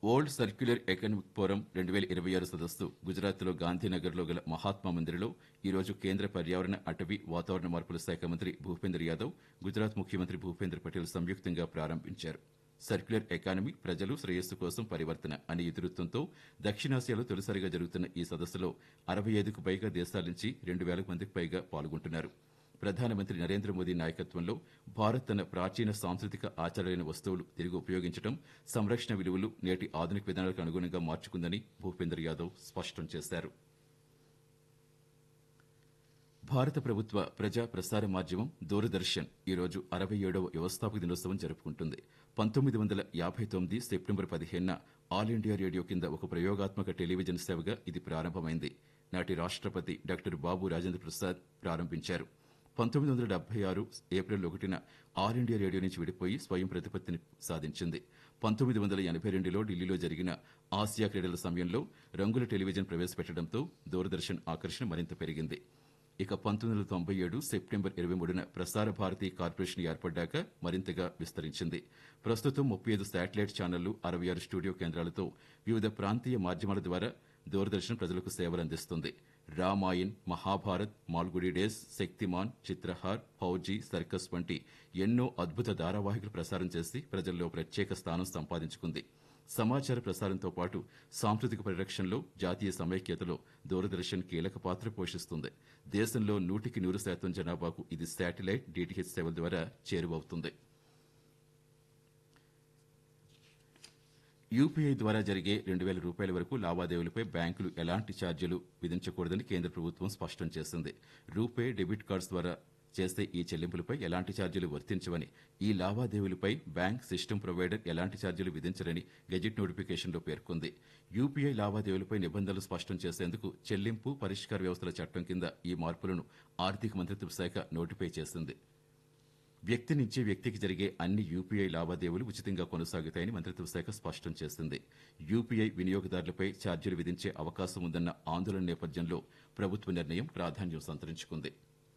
old circular economic forum రెండు వేల ఇరవై ఆరు సదస్సు గుజరాత్లో గాంధీనగర్లో గల మహాత్మా మందిర్లో ఈరోజు కేంద్ర పర్యావరణ అటవీ వాతావరణ మార్పుల శాఖ మంత్రి భూపేంద్ర యాదవ్ గుజరాత్ ముఖ్యమంత్రి భూపేంద్ర పటేల్ సంయుక్తంగా ప్రారంభించారు సర్క్యులర్ ఎకానమీ ప్రజలు శ్రేయస్సు కోసం పరివర్తన అనే ఇతివృత్తంతో దక్షిణాసియాలో తొలిసారిగా జరుగుతున్న ఈ సదస్సులో అరవై ఐదుకు పైగా దేశాల నుంచి రెండు వేల మందికి పైగా పాల్గొంటున్నారు ప్రధానమంత్రి నరేంద్ర మోదీ నాయకత్వంలో భారత్ తన ప్రాచీన సాంస్కృతిక ఆచారాలైన వస్తువులు తిరిగి ఉపయోగించడం సంరక్షణ విలువలు నేటి ఆధునిక విధానాలకు అనుగుణంగా మార్చుకుందని భూపేంద్ర యాదవ్ స్పష్టం చేశారు భారత ప్రభుత్వ ప్రజా ప్రసార మాధ్యమం దూరదర్శన్ ఈరోజు అరవై ఏడవ వ్యవస్థాపక దినోత్సవం జరుపుకుంటుంది పంతొమ్మిది వందల యాభై తొమ్మిది సెప్టెంబర్ పదిహేనున ఆల్ ఇండియా రేడియో కింద ఒక ప్రయోగాత్మక టెలివిజన్ సేవగా ఇది ప్రారంభమైంది నాటి రాష్ట్రపతి డాక్టర్ బాబు రాజేంద్ర ప్రసాద్ ప్రారంభించారు పంతొమ్మిది వందల డెబ్బై ఆరు ఏప్రిల్ ఒకటిన ఆల్ ఇండియా రేడియో నుంచి విడిపోయి స్వయం ప్రతిపత్తిని సాధించింది పంతొమ్మిది వందల ఎనభై రెండులో ఢిల్లీలో జరిగిన ఆసియా క్రీడల సమయంలో రంగుల టెలివిజన్ ప్రవేశపెట్టడంతో దూరదర్శన్ ఆకర్షణ మరింత పెరిగింది ఇక పంతొమ్మిది వందల తొంభై ఏడు సెప్టెంబర్ ఇరవై మూడున ప్రసార భారతి కార్పొరేషన్ ఏర్పడ్డాక మరింతగా విస్తరించింది ప్రస్తుతం ముప్పై ఐదు శాటిలైట్ ఛానళ్లు అరవై ఆరు స్టూడియో కేంద్రాలతో వివిధ ప్రాంతీయ మాధ్యమాల ద్వారా దూరదర్శన్ ప్రజలకు సేవలు అందిస్తుంది రామాయణ్ మహాభారత్ మాల్గుడి డేస్ శక్తిమాన్ చిత్రహార్ ఫౌజీ సర్కస్ వంటి ఎన్నో అద్భుత ధారావాహికలు ప్రసారం చేసి ప్రజల్లో ప్రత్యేక స్థానం సంపాదించుకుంది సమాచార ప్రసారంతో పాటు సాంస్కృతిక పరిరక్షణలో జాతీయ సమైక్యతలో దూరదర్శన్ కీలక పాత్ర పోషిస్తుంది దేశంలో నూటికి నూరు శాతం జనాభాకు ఇది శాటిలైట్ డిటిహెచ్ సేవల ద్వారా చేరువవుతుంది యూపీఐ ద్వారా జరిగే రెండు వేల రూపాయల వరకు లావాదేవీలపై బ్యాంకులు ఎలాంటి ఛార్జీలు విధించకూడదని కేంద్ర ప్రభుత్వం స్పష్టం చేసింది రూపే డెబిట్ కార్డ్స్ ద్వారా చేసే ఈ చెల్లింపులపై ఎలాంటి ఛార్జీలు వర్తించవని ఈ లావాదేవీలపై బ్యాంక్ సిస్టమ్ ప్రొవైడర్ ఎలాంటి ఛార్జీలు విధించరని గెజిట్ నోటిఫికేషన్లో పేర్కొంది యూపీఐ లావాదేవీలపై నిబంధనలు స్పష్టం చేసేందుకు చెల్లింపు పరిష్కార వ్యవస్థల చట్టం కింద ఈ మార్పులను ఆర్థిక మంత్రిత్వ శాఖ నోటిఫై చేసింది వ్యక్తి నుంచి వ్యక్తికి జరిగే అన్ని యూపీఐ లావాదేవీలు ఉచితంగా కొనసాగుతాయని మంత్రిత్వ శాఖ స్పష్టం చేసింది యూపీఐ వినియోగదారులపై ఛార్జీలు విధించే అవకాశం ఉందన్న ఆందోళన నేపథ్యంలో ప్రభుత్వ నిర్ణయం ప్రాధాన్యం సంతరించుకుంది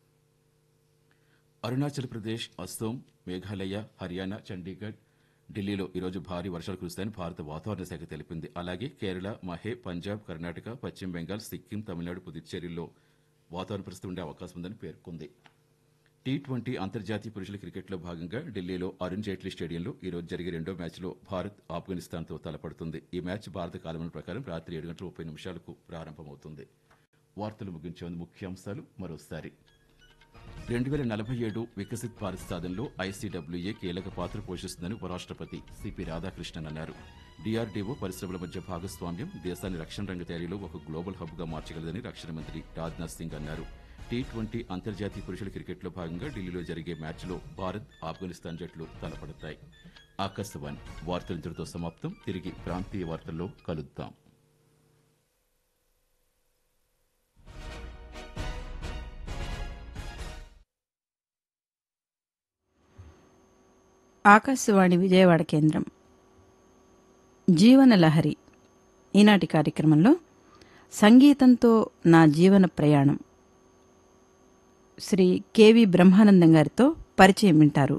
అరుణాచల్ ప్రదేశ్ అస్సోం మేఘాలయ హర్యానా చండీగఢ్ ఢిల్లీలో ఈరోజు భారీ వర్షాలు కురుస్తాయని భారత వాతావరణ శాఖ తెలిపింది అలాగే కేరళ మహే పంజాబ్ కర్ణాటక పశ్చిమ బెంగాల్ సిక్కిం తమిళనాడు పుదుచ్చేరిలో వాతావరణ పరిస్థితి ఉండే అవకాశం ఉందని పేర్కొంది టీ ట్వంటీ అంతర్జాతీయ పురుషుల క్రికెట్లో భాగంగా ఢిల్లీలో అరుణ్ జైట్లీ స్టేడియంలో ఈ రోజు జరిగే రెండో మ్యాచ్లో భారత్ ఆఫ్ఘనిస్తాన్తో తలపడుతుంది ఈ మ్యాచ్ భారత కాలమాన ప్రకారం రాత్రి ఏడు గంటల ముప్పై నిమిషాలకు ప్రారంభమవుతుంది వార్తలు ముగించే ముందు ముఖ్యాంశాలు మరోసారి రెండు వేల నలభై ఏడు వికసిత్ భారత్ సాధనలో ఐసీడబ్ల్యూఏ కీలక పాత్ర పోషిస్తుందని ఉపరాష్ట్రపతి సిపి రాధాకృష్ణన్ అన్నారు డీఆర్డీఓ పరిశ్రమల మధ్య భాగస్వామ్యం దేశాన్ని రక్షణ రంగ తయారీలో ఒక గ్లోబల్ హబ్గా మార్చగలదని రక్షణ మంత్రి రాజ్నాథ్ సింగ్ అన్నారు టీ ట్వంటీ అంతర్జాతీయ పురుషుల క్రికెట్లో భాగంగా ఢిల్లీలో జరిగే మ్యాచ్లో భారత్ ఆఫ్ఘనిస్తాన్ జట్లు తలపడతాయి ఆకాశవాణి వార్తలు ఇంతటితో సమాప్తం తిరిగి ప్రాంతీయ వార్తల్లో కలుద్దాం ఆకాశవాణి విజయవాడ కేంద్రం జీవన లహరి ఈనాటి కార్యక్రమంలో సంగీతంతో నా జీవన ప్రయాణం శ్రీ కెవి బ్రహ్మానందం గారితో పరిచయం వింటారు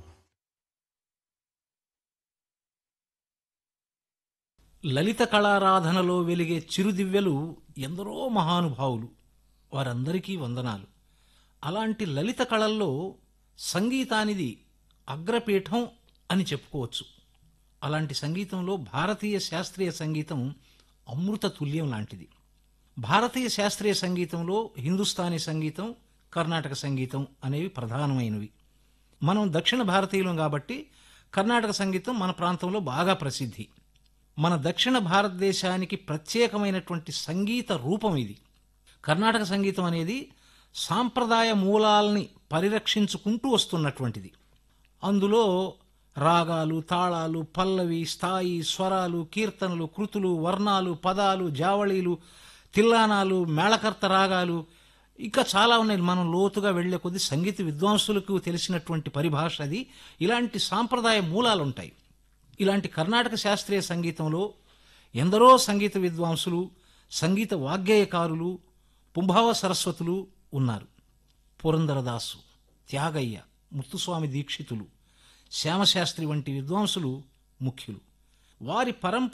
లలిత కళారాధనలో వెలిగే చిరుదివ్యలు ఎందరో మహానుభావులు వారందరికీ వందనాలు అలాంటి లలిత కళల్లో సంగీతానిది అగ్రపీఠం అని చెప్పుకోవచ్చు అలాంటి సంగీతంలో భారతీయ శాస్త్రీయ సంగీతం అమృత తుల్యం లాంటిది భారతీయ శాస్త్రీయ సంగీతంలో హిందుస్థానీ సంగీతం కర్ణాటక సంగీతం అనేవి ప్రధానమైనవి మనం దక్షిణ భారతీయులం కాబట్టి కర్ణాటక సంగీతం మన ప్రాంతంలో బాగా ప్రసిద్ధి మన దక్షిణ భారతదేశానికి ప్రత్యేకమైనటువంటి సంగీత రూపం ఇది కర్ణాటక సంగీతం అనేది సాంప్రదాయ మూలాల్ని పరిరక్షించుకుంటూ వస్తున్నటువంటిది అందులో రాగాలు తాళాలు పల్లవి స్థాయి స్వరాలు కీర్తనలు కృతులు వర్ణాలు పదాలు జావళీలు తిల్లానాలు మేళకర్త రాగాలు ఇంకా చాలా ఉన్నాయి మనం లోతుగా వెళ్లే కొద్ది సంగీత విద్వాంసులకు తెలిసినటువంటి పరిభాష అది ఇలాంటి సాంప్రదాయ మూలాలు ఉంటాయి ఇలాంటి కర్ణాటక శాస్త్రీయ సంగీతంలో ఎందరో సంగీత విద్వాంసులు సంగీత వాగ్గేయకారులు పుంభావ సరస్వతులు ఉన్నారు పురందరదాసు త్యాగయ్య ముత్తుస్వామి దీక్షితులు శ్యామశాస్త్రి వంటి విద్వాంసులు ముఖ్యులు వారి పరంపర